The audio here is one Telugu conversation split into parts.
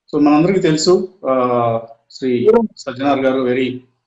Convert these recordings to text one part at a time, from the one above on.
సో మనందరికీ తెలుసు ఆ, శ్రీ సజ్జనార్ గారు very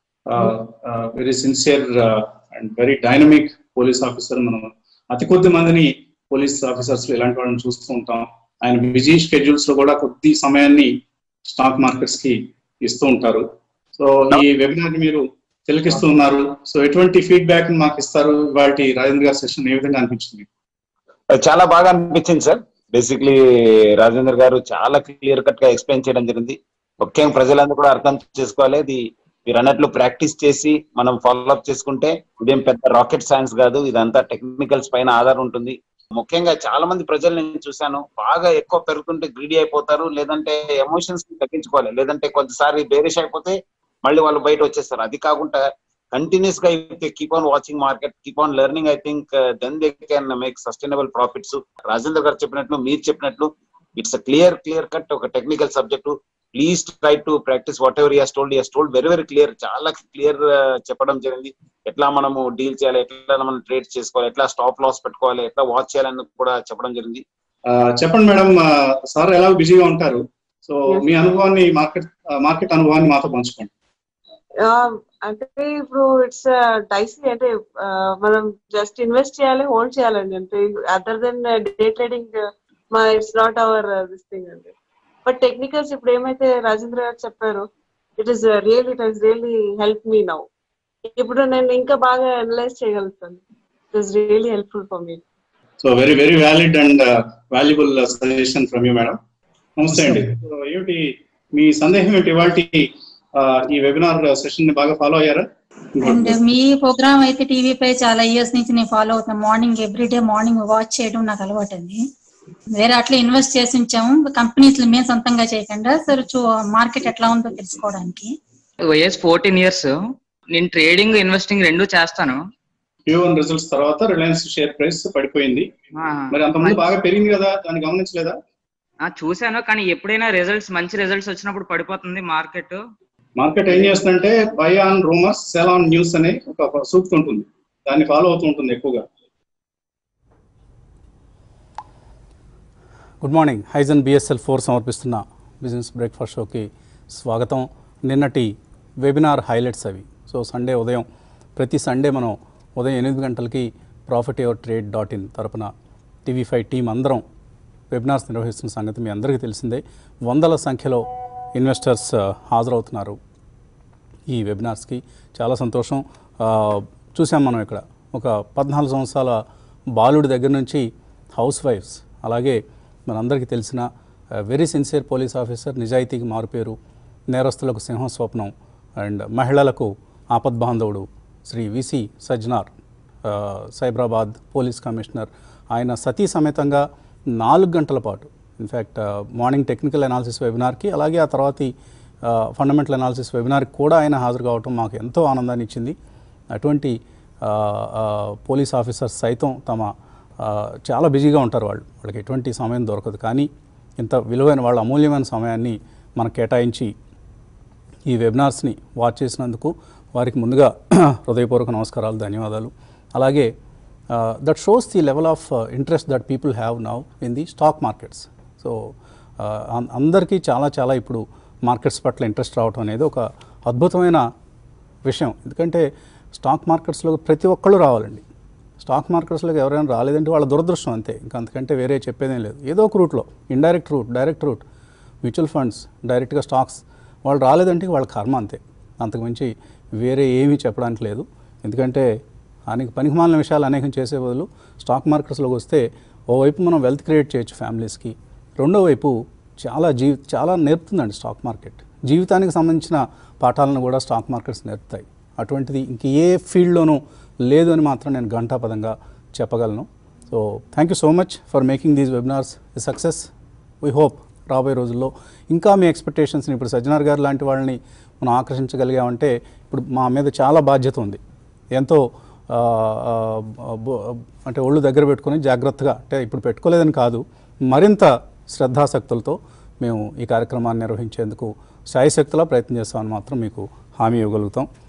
very sincere and very dynamic police officer మనం అతి కొద్ది మందిని పోలీస్ ఆఫీసర్స్ ఇలాంటి వాళ్ళని చూస్తూ ఉంటాం ఆయన బిజీ షెడ్యూల్స్ లో కూడా కొద్ది సమయాన్ని స్టాక్ మార్కెట్స్ కి ఇస్తూ ఉంటారు సో ఈ వెబినార్ ని మీరు తిలకిస్తూ ఉన్నారు సో ఎటువంటి ఫీడ్బ్యాక్ మాకు ఇస్తారు వాటి రాజేంద్ర గారి సెషన్ ఏ విధంగా అనిపించింది చాలా బాగా అనిపించింది సార్ బేసిక్లీ రాజేంద్ర గారు చాలా క్లియర్ కట్ గా ఎక్స్ప్లెయిన్ చేయడం జరిగింది ముఖ్యంగా ప్రజలందరూ కూడా అర్థం చేసుకోవాలి ఇది మీరు అన్నట్లు ప్రాక్టీస్ చేసి మనం ఫాలో అప్ చేసుకుంటే ఇదేం పెద్ద రాకెట్ సైన్స్ కాదు ఇదంతా టెక్నికల్స్ పైన ఆధారం ఉంటుంది ముఖ్యంగా చాలా మంది ప్రజలు నేను చూశాను బాగా ఎక్కువ పెరుగుతుంటే గ్రీడీ అయిపోతారు లేదంటే ఎమోషన్స్ ని తగ్గించుకోవాలి లేదంటే కొంతసారి బేరిష్ అయిపోతే మళ్ళీ వాళ్ళు బయట వచ్చేస్తారు అది కాకుండా కంటిన్యూస్ గా keep on watching market keep on learning I think then they can make sustainable profits Rajendra గారు చెప్పినట్లు మీరు చెప్పినట్లు ఇట్స్ క్లియర్ క్లియర్ కట్ ఒక technical subject please try to practice whatever as told as told very very clear చాలా క్లియర్ చెప్పడం జరిగింది ఎట్లా మనము డీల్ చేయాలి ఎట్లా మనం ట్రేడ్ చేసుకోవాలి ఎట్లా స్టాప్ లాస్ పెట్టుకోవాలి ఎట్లా వాచ్ చేయాలని కూడా చెప్పడం జరిగింది ఆ, చెప్పండి మేడం సార్ ఎలా బిజీగా ఉంటారు సో మీ అనుభవాన్ని మార్కెట్ మార్కెట్ అనుభవాన్ని మాతో పంచుకోండి ఆ, అంటే ఇప్పుడు ఇట్స్ డైసీ అంటే ఆ, మనం జస్ట్ ఇన్వెస్ట్ చేయాలి హోల్డ్ చేయాలండి అంటే అదర్ దెన్ డే ట్రేడింగ్ మా it's not our this thing అండి బట్ టెక్నికల్స్ ఇప్పుడు ఏమైతే రాజేంద్ర గారు చెప్పారు it is real it is really help me now ఇప్పుడు నేను ఇంకా బాగా అనలైజ్ చేయగలుగుతాను it is really helpful for me so very very valid and valuable suggestion from you madam namaste అండి సో ఏమిటి మీ సందేహం ఏంటి ఇవాళ ఈ వెబినార్ సెషన్ ని బాగా ఫాలో అయ్యారా అండ్ మీ ప్రోగ్రామ్ అయితే టీవీ పై చాలా ఇయర్స్ నుంచి నేను ఫాలో అవుతాను మార్నింగ్ ఎవ్రీడే మార్నింగ్ వాచ్ చేయడం నాకు అలవాటు అండి వేరే అట్లా ఇన్వెస్ట్ చేసి ఉంచాము కంపెనీస్ మేము సొంతంగా చేయకుండా సరే చూ మార్కెట్ ఎట్లా ఉందో తెలుసుకోవడానికి వయస్ ఫోర్టీన్ ఇయర్స్ నేను ట్రేడింగ్ ఇన్వెస్టింగ్ రెండు చేస్తాను క్యూ వన్ రిజల్ట్స్ తర్వాత రిలయన్స్ షేర్ ప్రైస్ పడిపోయింది ఆ, మరి అంతకుముందు బాగా పెరిగింది కదా దాన్ని గమనించలేదా ఆ, చూశాను కానీ ఎప్పుడైనా రిజల్ట్స్ మంచి రిజల్ట్స్ వచ్చినప్పుడు పడిపోతుంది మార్కెట్ మార్కెట్ ఏం చేస్తుందంటే buy on rumours sell on news అనే ఒక సూక్తి ఉంటుంది దాన్ని ఫాలో అవుతూ ఉంటుంది ఎక్కువగా గుడ్ మార్నింగ్ హైజన్ బిఎస్ఎల్ ఫోర్ సమర్పిస్తున్న బిజినెస్ బ్రేక్ఫాస్ట్ షోకి స్వాగతం నిన్నటి వెబినార్ హైలైట్స్ అవి సో సండే ఉదయం ప్రతి సండే మనం ఉదయం ఎనిమిది గంటలకి profit ever trade dot in తరపున టీవీ ఫైవ్ టీం అందరం వెబినార్స్ నిర్వహిస్తున్న సంగతి మీ అందరికీ తెలిసిందే వందల సంఖ్యలో ఇన్వెస్టర్స్ ఆ, హాజరవుతున్నారు ఈ వెబినార్స్కి చాలా సంతోషం ఆ, చూసాం మనం ఇక్కడ ఒక పద్నాలుగు సంవత్సరాల బాలుడి దగ్గర నుంచి హౌస్ వైఫ్స్ అలాగే మనందరికీ తెలిసిన వెరీ సిన్సియర్ పోలీస్ ఆఫీసర్ నిజాయితీకి మారుపేరు నేరస్తులకు సింహ స్వప్నం అండ్ మహిళలకు ఆపద్బాంధవుడు శ్రీ విసి సజ్నార్ ఆ, సైబరాబాద్ పోలీస్ కమిషనర్ ఆయన సతీ సమేతంగా నాలుగు గంటల పాటు ఇన్ఫ్యాక్ట్ మార్నింగ్ టెక్నికల్ అనాలిసిస్ వెబినార్కి అలాగే ఆ తర్వాతి ఫండమెంటల్ అనాలిసిస్ వెబినార్కి కూడా ఆయన హాజరు కావటం మాకు ఎంతో ఆనందాన్ని ఇచ్చింది అటువంటి ఆ, ఆ, పోలీస్ ఆఫీసర్స్ సైతం తమ ఆ, చాలా బిజీగా ఉంటారు వాళ్ళు వాళ్ళకి ఎటువంటి సమయం దొరకదు కానీ ఇంత విలువైన వాళ్ళ అమూల్యమైన సమయాన్ని మనకు కేటాయించి ఈ వెబినార్స్ని వాచ్ చేసినందుకు వారికి ముందుగా హృదయపూర్వక నమస్కారాలు ధన్యవాదాలు అలాగే that shows the level of interest that people have now in the stock markets so అందరికీ చాలా చాలా ఇప్పుడు మార్కెట్స్ పట్ల ఇంట్రెస్ట్ రావడం అనేది ఒక అద్భుతమైన విషయం ఎందుకంటే స్టాక్ మార్కెట్స్లో ప్రతి ఒక్కళ్ళు రావాలండి స్టాక్ మార్కెట్స్లోకి ఎవరైనా రాలేదంటే వాళ్ళ దురదృష్టం అంతే ఇంకా అంతకంటే వేరే చెప్పేదేం లేదు ఏదో ఒక రూట్లో indirect route direct route mutual funds డైరెక్ట్గా స్టాక్స్ వాళ్ళు రాలేదంటే వాళ్ళ కర్మ అంతే అంతకుమించి వేరే ఏమీ చెప్పడానికి లేదు ఎందుకంటే అనేక పనికిమాలిన విషయాలు అనేకం చేసే బదులు స్టాక్ మార్కెట్స్లోకి వస్తే ఓవైపు మనం వెల్త్ క్రియేట్ చేయొచ్చు ఫ్యామిలీస్కి రెండో వైపు చాలా జీవి చాలా నేర్పుతుందండి స్టాక్ మార్కెట్ జీవితానికి సంబంధించిన పాఠాలను కూడా స్టాక్ మార్కెట్స్ నేర్పుతాయి అటువంటిది ఇంక ఏ ఫీల్డ్లోనూ లేదు అని మాత్రం నేను ఘంటాపదంగా చెప్పగలను so thank you so much for making these webinars a success we hope రాబోయే రోజుల్లో ఇంకా మీ ఎక్స్పెక్టేషన్స్ని ఇప్పుడు సజ్జనార్ గారు లాంటి వాళ్ళని మనం ఆకర్షించగలిగామంటే ఇప్పుడు మా మీద చాలా బాధ్యత ఉంది ఎంతో ఆ, ఆ, బో- అంటే ఒళ్ళు దగ్గర పెట్టుకొని జాగ్రత్తగా అంటే ఇప్పుడు పెట్టుకోలేదని కాదు మరింత శ్రద్ధాశక్తులతో మేము ఈ కార్యక్రమాన్ని నిర్వహించేందుకు శాయశక్తులా ప్రయత్నం చేస్తామని మాత్రం మీకు హామీ ఇవ్వగలుగుతాం